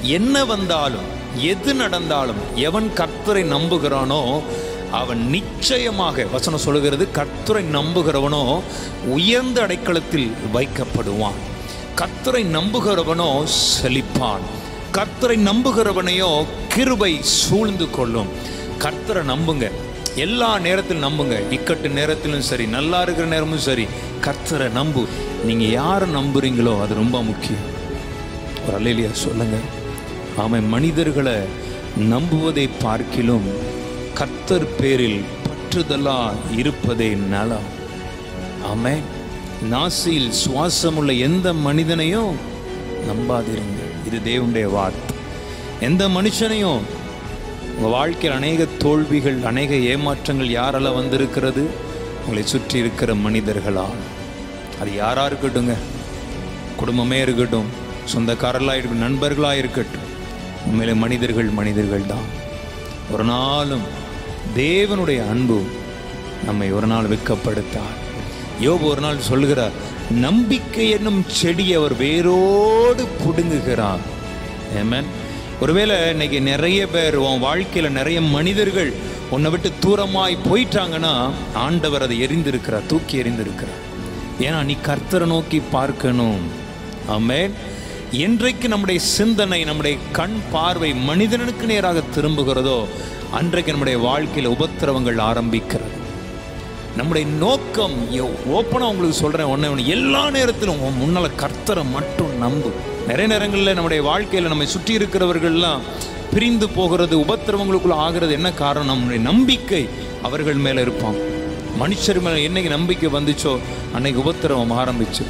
என்ன வந்தாலும் எது நடந்தாலும் எவன் கர்த்தரை நம்புகிறானோ அவன் நிச்சயமாக வசனம் சொல்லுகிறது கர்த்தரை நம்புகிறவனோ உயர்ந்த அடைக்கலத்தில் வைக்கப்படுவான் கர்த்தரை நம்புகிறவனோ செழிப்பான் கர்த்தரை நம்புகிறவனையோ கிருபை சூழ்ந்து கொள்ளும் கர்த்தரை நம்புங்க எல்லா நேரத்திலும் நம்புங்க இக்கட்டு நேரத்திலும் சரி நல்லா இருக்கிற நேரமும் சரி கர்த்தரை நம்பு நீங்க யாரை நம்புறீங்களோ அது ரொம்ப முக்கியம் ஒரு அல்லையா சொல்லுங்க அவன் மனிதர்களை நம்புவதை பார்க்கிலும் கர்த்தர் பேரில் பற்றுதலா இருப்பதே நலம் ஆமென் நாசியில் சுவாசமுள்ள எந்த மனிதனையும் நம்பாதிருங்க இது தேவனுடைய வார்த்தை எந்த மனுஷனையும் உங்கள் வாழ்க்கையில் அநேக தோல்விகள் அநேக ஏமாற்றங்கள் யாரெல்லாம் வந்திருக்கிறது உங்களை சுற்றி இருக்கிற மனிதர்களால் அது யாரா இருக்கட்டுங்க குடும்பமே இருக்கட்டும் சொந்தக்காரர்களாக இருக்கட்டும் நண்பர்களாக இருக்கட்டும் உண்மையிலே மனிதர்கள் மனிதர்கள் தான் ஒரு நாளும் தேவனுடைய அன்பு நம்மை ஒரு நாள் வெட்கப்படுத்தார் யோபு ஒரு நாள் சொல்லுகிறார் நம்பிக்கை என்னும் செடி அவர் வேரோடு புடுங்குகிறார் ஏமேன் ஒருவேளை இன்னைக்கு நிறைய பேர் உன் வாழ்க்கையில நிறைய மனிதர்கள் உன்னை விட்டு தூரமாய் போயிட்டாங்கன்னா ஆண்டவர் அதை எரிந்திருக்கிறார் தூக்கி எறிந்திருக்கிறார் ஏன்னா நீ கர்த்தரை நோக்கி பார்க்கணும் ஆமென் என்றைக்கு நம்முடைய சிந்தனை நம்முடைய கண் பார்வை மனிதனுக்கு நேராக திரும்புகிறதோ அன்றைக்கு நம்முடைய வாழ்க்கையில உபத்திரவங்கள் ஆரம்பிக்கிறது நம்முடைய நோக்கம் ஓப்பனாக உங்களுக்கு சொல்கிறேன் ஒன்று ஒன்று எல்லா நேரத்திலும் உன் முன்னால் கர்த்தரை மட்டும் நம்பு நிறைய நேரங்களில் நம்முடைய வாழ்க்கையில் நம்மை சுற்றி இருக்கிறவர்கள்லாம் பிரிந்து போகிறது உபத்திரவங்களுக்குள்ள ஆகிறது என்ன காரணம் நம்முடைய நம்பிக்கை அவர்கள் மேலே இருப்பான் மனுஷர் மேலே என்னைக்கு நம்பிக்கை வந்துச்சோ அன்னைக்கு உபத்திரவம் ஆரம்பிச்சு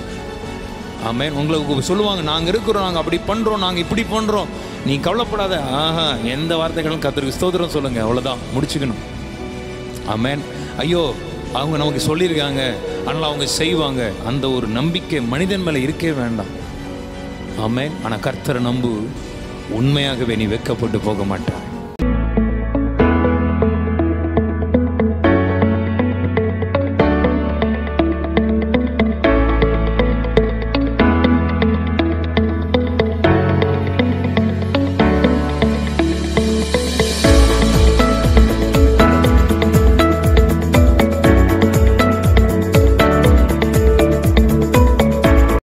ஆமென் உங்களுக்கு சொல்லுவாங்க நாங்கள் இருக்கிறோம் நாங்கள் அப்படி பண்ணுறோம் நாங்கள் இப்படி பண்ணுறோம் நீ கவலைப்படாத ஆஹா எந்த வார்த்தைகளும் கத்திருக்கு ஸ்தோத்திரம் சொல்லுங்க அவ்வளோதான் முடிச்சுக்கணும் ஆமென் ஐயோ அவங்க நமக்கு சொல்லியிருக்காங்க ஆனால் அவங்க செய்வாங்க அந்த ஒரு நம்பிக்கை மனிதன் மேலே இருக்கவே வேண்டாம் ஆமென் ஆனால் கர்த்தரை நம்பு உண்மையாகவே நீ வெட்கப்பட்டு போக மாட்டான்